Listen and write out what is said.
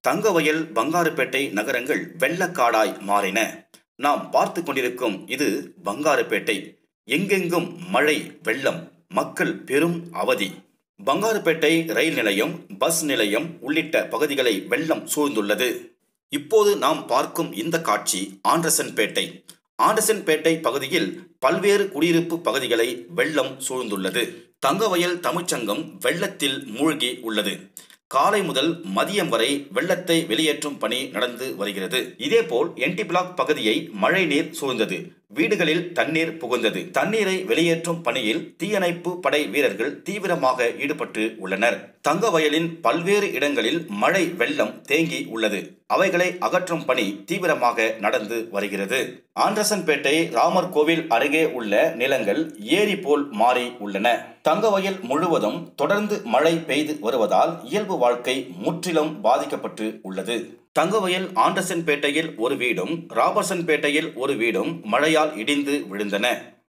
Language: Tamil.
தங்கவயல் பங்காருப்பேட்டை நகரங்கள் வெள்ளக்காடாய் மாறின நாம் பார்த்து கொண்டிருக்கும் இது பங்காருப்பேட்டை எங்கெங்கும் மழை வெள்ளம் மக்கள் பெரும் அவதி பங்காருப்பேட்டை ரயில் நிலையம் பஸ் நிலையம் உள்ளிட்ட பகுதிகளை வெள்ளம் சூழ்ந்துள்ளது இப்போது நாம் பார்க்கும் இந்த காட்சி ஆண்டர்சன்பேட்டை ஆண்டர்சன்பேட்டை பகுதியில் பல்வேறு குடியிருப்பு பகுதிகளை வெள்ளம் சூழ்ந்துள்ளது தங்கவயல் தமிழ்ச்சங்கம் வெள்ளத்தில் மூழ்கி உள்ளது காலை முதல் மதியம் வரை வெள்ளத்தை வெளியேற்றும் பணி நடந்து வருகிறது இதேபோல் என்டி பிளாக் பகுதியை மழை நீர் சூழ்ந்தது வீடுகளில் தண்ணீர் புகுந்தது தண்ணீரை வெளியேற்றும் பணியில் தீயணைப்பு படை வீரர்கள் தீவிரமாக ஈடுபட்டு உள்ளனர் தங்கவயலின் பல்வேறு இடங்களில் மழை வெள்ளம் தேங்கி உள்ளது அவைகளை அகற்றும் பணி தீவிரமாக நடந்து வருகிறது ஆண்டர்சன்பேட்டை ராமர் கோவில் அருகே உள்ள நிலங்கள் ஏரி போல் மாறி உள்ளன தங்கவயல் முழுவதும் தொடர்ந்து மழை பெய்து வருவதால் இயல்பு வாழ்க்கை முற்றிலும் பாதிக்கப்பட்டு உள்ளது தங்கவயல் ஆண்டர்சன்பேட்டையில் ஒரு வீடும் ராபர்சன்பேட்டையில் ஒரு வீடும் மழையால் இடிந்து விழுந்தன